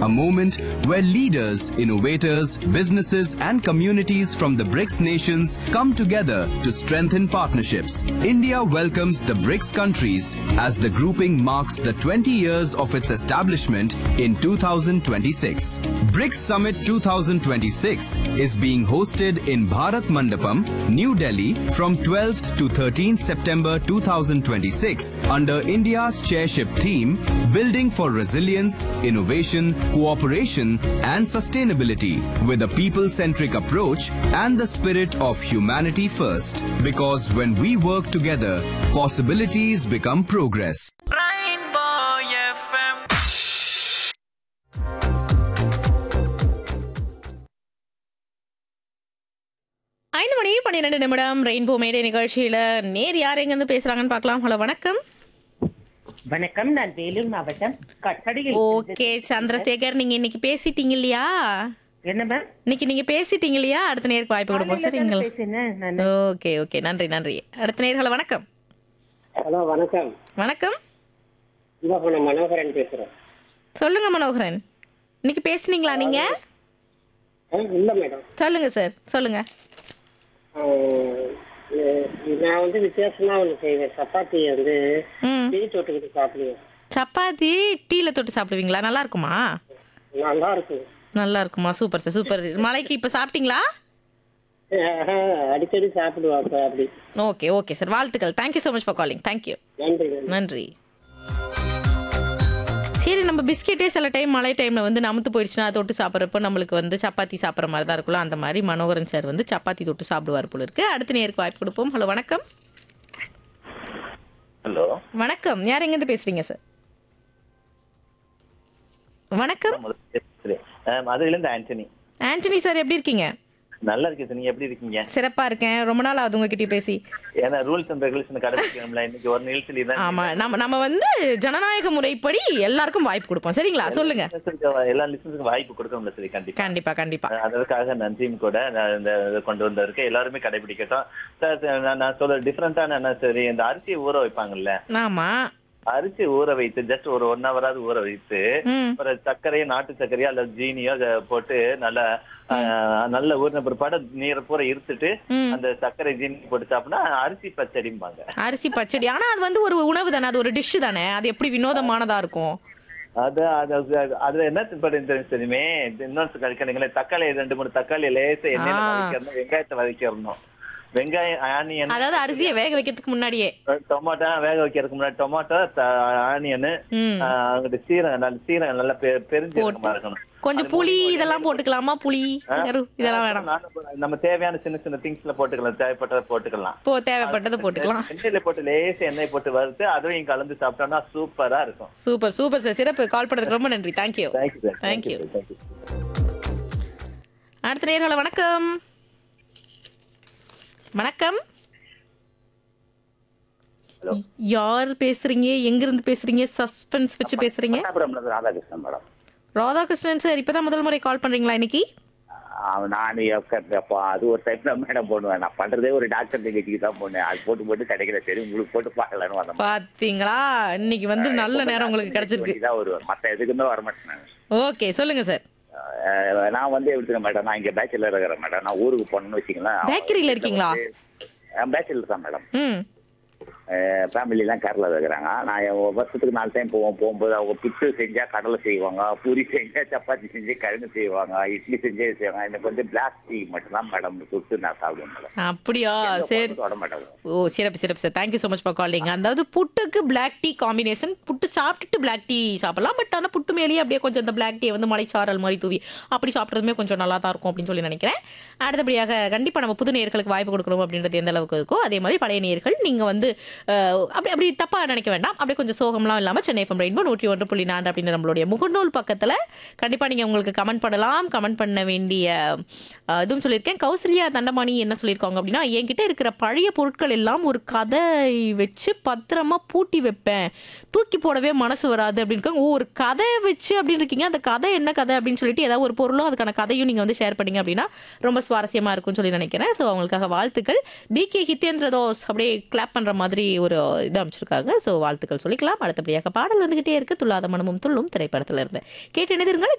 a moment where leaders, innovators, businesses, and communities from the BRICS nations come together to strengthen partnerships. India welcomes the BRICS countries as the grouping marks the 20 years of its establishment in 2026. BRICS Summit 2026 is being hosted in Bharat Mandapam, New Delhi from 12th to 13th September 2026 under India's chairship theme Building for Resilience, Innovation, Cooperation and Sustainability with a people-centric approach and the spirit of humanity first. Because when we work together, possibilities become progress. Rainbow FM. ஐந்து மணி பன்னிரெண்டு நிமிடம் rainbow மேடை நிகழ்ச்சியில நேர் யார் எங்க இருந்து பேசுறாங்கன்னு பார்க்கலாம் ஹலோ வணக்கம் வணக்கம் நான் வேலூர் மாவட்டம் கட்டடியில் ஓகே சந்திரசேகர் நீங்க இன்னைக்கு பேசிட்டீங்க இல்லையா என்ன மேம் இன்னைக்கு நீங்க பேசிட்டீங்க இல்லையா அடுத்த நேருக்கு வாய்ப்பு கொடுப்போம் சரிங்களா பேசினேன் நான் ஓகே ஓகே நன்றி நன்றி அடுத்த நேர் ஹலோ வணக்கம் ஹலோ வணக்கம் வணக்கம் கும்பகோணம் மனோகரன் பேசுறேன் சொல்லுங்க மனோகரன் இன்னைக்கு பேசுனீங்களா நீங்க ஆ, இல்ல மேடம் சொல்லுங்க சார் சொல்லுங்க ஆ, அஹ், நான் வந்து வித்தியாசமா ஒண்ணு செய்வேன் சப்பாத்தி வந்து ம் டீ தொட்டுக்கிட்டு சாப்பிடுவேன் சப்பாத்தி டீல தொட்டு சாப்பிடுவீங்களா நல்லா இருக்குமா நல்லா இருக்கும் நல்லா இருக்குமா சூப்பர் சார் சூப்பர் மலைக்கு இப்போ சாப்பிட்டீங்களா ஆஹா, அடிக்கடி சாப்பிடுவா அப்ப அப்படி ஓகே ஓகே சார் வாழ்த்துக்கள் thank you so much for calling thank you நன்றி நன்றி நன்றி சரி நம்ம பிஸ்கெட்டே சில டைம் மழை டைமில் வந்து நமத்து போயிடுச்சுன்னா அதை தொட்டு சாப்பிட்றப்போ நம்மளுக்கு வந்து சப்பாத்தி சாப்பிட்ற மாதிரி தான் இருக்கும்ல அந்த மாதிரி மனோகரன் சார் வந்து சப்பாத்தி தொட்டு சாப்பிடுவார் போல இருக்கு அடுத்த நேருக்கு வாய்ப்பு கொடுப்போம் ஹலோ வணக்கம் ஹலோ வணக்கம் யார் எங்கேருந்து பேசுறீங்க சார் வணக்கம் மதுரையில இருந்து ஆண்டனி ஆண்டனி சார் எப்படி இருக்கீங்க நல்லா இருக்கு சார் நீங்க எப்படி இருக்கீங்க சிறப்பா இருக்கேன் ரொம்ப நாள் ஆகுது உங்ககிட்ட பேசி ஏன்னா ரூல்ஸ் அண்ட் ரெகுலேஷன் கடைபிடிக்கணும்ல இன்னைக்கு ஒரு நிகழ்ச்சி தான் ஆமா நம்ம நம்ம வந்து ஜனநாயக முறைப்படி எல்லாருக்கும் வாய்ப்பு கொடுப்போம் சரிங்களா சொல்லுங்க எல்லா லிசன்ஸுக்கும் வாய்ப்பு கொடுக்கணும்ல சரி கண்டிப்பா கண்டிப்பா கண்டிப்பா அதற்காக நன்றியும் கூட நான் இந்த இதை கொண்டு வந்திருக்கேன் எல்லாருமே கடைபிடிக்கட்டும் சார், சார், நான் நான் சொல்ற டிஃப்ரெண்டான என்ன சரி இந்த அரிசியை ஊற வைப்பாங்கல்ல ஆமா அரிசி ஊற வைத்து ஜஸ்ட் ஒரு ஒன் ஹவராது ஊற வைத்து ம் ஒரு சர்க்கரையோ நாட்டு சர்க்கரையோ அல்லது ஜீனியோ அதை போட்டு நல்லா ஆஹ், நல்ல ஊறின பிற்பாடு நீரை பூரா இருத்துட்டு ம். அந்த சர்க்கரை ஜீனி போட்டு சாப்பிட்டா அரிசி பச்சடிம்பாங்க அரிசி பச்சடி ஆனா அது வந்து ஒரு உணவு தானே அது ஒரு டிஷ் தானே அது எப்படி வினோதமானதா இருக்கும் அது அது அது- அதுல என்ன தின்படம் தெரியும் தெரியுமே இன்னொரு கழிக்கிறீங்களே தக்காளி ரெண்டு மூணு தக்காளி லேசா எண்ணெயில ஆ. வதக்கிடணும் வெங்காயத்தை வதக்கிடணும் வெங்காயம் ஆனியன் அதாவது அரிசியை வேக வைக்கிறதுக்கு முன்னாடியே டொமாட்டோ வேக வைக்கிறதுக்கு முன்னாடி டொமாட்டோ ஆனியன் ம் அங்கிட்டு சீரகம் நல்ல சீரகம் நல்லா பெ- பெருஞ்சீரகமா இருக்கணும் கொஞ்சம் புளி இதெல்லாம் போட்டுக்கலாமா புளி கரு இதெல்லாம் வேணாம் நானும் நம்ம தேவையான சின்ன சின்ன திங்ஸ்ல போட்டுக்கலாம் தேவைப்பட்டதை போட்டுக்கலாம் போ தேவைப்பட்டதை போட்டுக்கலாம் எண்ணெயில போட்டு லேசா எண்ணெய் போட்டு வறுத்து அதையும் கலந்து சாப்பிட்டோம்னா சூப்பரா இருக்கும் சூப்பர் சூப்பர் சார் சிறப்பு கால் பண்ணதுக்கு ரொம்ப நன்றி thank you thank you sir thank you thank you அடுத்த நேர்களை வணக்கம் வணக்கம் Hello. யார் பேசுறீங்க எங்க இருந்து பேசுறீங்க சஸ்பென்ஸ் வச்சு பேசுறீங்க பட்டாபுரம்ல ராதாகிருஷ்ணன் மேடம் ராதாகிருஷ்ணன் சார் இப்பதான் முதல் முறை கால் பண்றீங்களா இன்னைக்கு அவன் நான் எப்ப- அப்போ அது ஒரு டைப் தான் மேடம் போடுவேன் நான் பண்றதே ஒரு டாக்டர் நிகழ்ச்சிக்கு தான் போனேன் அது போட்டு போட்டு கிடைக்கிற சரி உங்களுக்கு போட்டு பார்க்கலான்னு வந்தேன் பாத்தீங்களா இன்னைக்கு வந்து நல்ல நேரம் உங்களுக்கு கிடைச்சிருக்கு தான் வருவேன் மத்த எதுக்குமே வர மாட்டேன் நான். ஓகே சொல்லுங்க சார் அஹ் நான் வந்து எப்படி இருக்கேன் மேடம் நான் இங்க பேச்சுலர் இருக்கிறேன் மேடம் நான் ஊருக்கு போனேன்னு வச்சுங்களேன் பேக்கரியில இருக்கீங்களா பேச்சுலர் தான் மேடம் ம் ஃபேமிலி எல்லாம் கேரளாவில் இருக்கிறாங்க நான் என் வருஷத்துக்கு நாலு டைம் போவோம் போகும்போது அவங்க புட்டு செஞ்சா கடலை செய்வாங்க பூரி செஞ்சா சப்பாத்தி செஞ்சு கிழங்கு செய்வாங்க இட்லி செஞ்சு செய்வாங்க எனக்கு வந்து பிளாக் டீ மட்டும்தான் மேடம் சுட்டு நான் சாப்பிடுவேன் மேடம் அப்படியா சரி தொட மாட்டேன் ஓ சிறப்பு சிறப்பு sir thank you so much for calling அதாவது புட்டுக்கு பிளாக் டீ காம்பினேஷன் புட்டு சாப்பிட்டுட்டு பிளாக் டீ சாப்பிடலாம் பட் ஆனால் புட்டு மேலேயே அப்படியே கொஞ்சம் அந்த பிளாக் டீயை வந்து மலைச்சாரல் மாதிரி தூவி அப்படி சாப்பிட்றதுமே கொஞ்சம் நல்லா தான் இருக்கும் அப்படின்னு சொல்லி நினைக்கிறேன் அடுத்தபடியாக கண்டிப்பாக நம்ம புது நேயர்களுக்கு வாய்ப்பு கொடுக்கணும் அப்படின்றது எந்த அளவுக்கு இருக்கோ அதே மாதிரி பழைய நேயர்கள் நீங்கள் வந்து அஹ், அப்படி அப்படி தப்பாக நினைக்க வேண்டாம் அப்படியே கொஞ்சம் சோகம்லாம் இல்லாமல் சென்னை எஃப்எம் ரெயின்போ நூற்றி ஒன்று புள்ளி நான்கு அப்படின்னு நம்மளுடைய முகநூல் பக்கத்தில் கண்டிப்பாக நீங்கள் உங்களுக்கு கமெண்ட் பண்ணலாம் கமெண்ட் பண்ண வேண்டிய அஹ், இதுவும் சொல்லியிருக்கேன் கௌசல்யா தண்டமாணி என்ன சொல்லியிருக்காங்க அப்படின்னா என்கிட்ட இருக்கிற பழைய பொருட்கள் எல்லாம் ஒரு கதை வச்சு பத்திரமா பூட்டி வைப்பேன் தூக்கி போடவே மனசு வராது அப்படின்னு இருக்காங்க. ஓ ஒரு கதை வச்சு அப்படின்னு இருக்கீங்க அந்த கதை என்ன கதை அப்படின்னு சொல்லிட்டு ஏதாவது ஒரு பொருளும் அதுக்கான கதையும் நீங்கள் வந்து ஷேர் பண்ணீங்க அப்படின்னா ரொம்ப சுவாரஸ்யமாக இருக்கும்னு சொல்லி நினைக்கிறேன் ஸோ அவங்களுக்காக வாழ்த்துக்கள் பி கே ஹித்தேந்திர தோஸ் அப்படியே கிளாப் பண்ணுற மாதிரி ஒரு இது அமைச்சிருக்காங்க ஸோ வாழ்த்துக்கள் சொல்லிக்கலாம் அடுத்தபடியாக பாடல் வந்துகிட்டே இருக்கு துல்லாத மனமும் துள்ளும் திரைப்படத்தில் இருந்து கேட்டு இணைந்திருங்கள்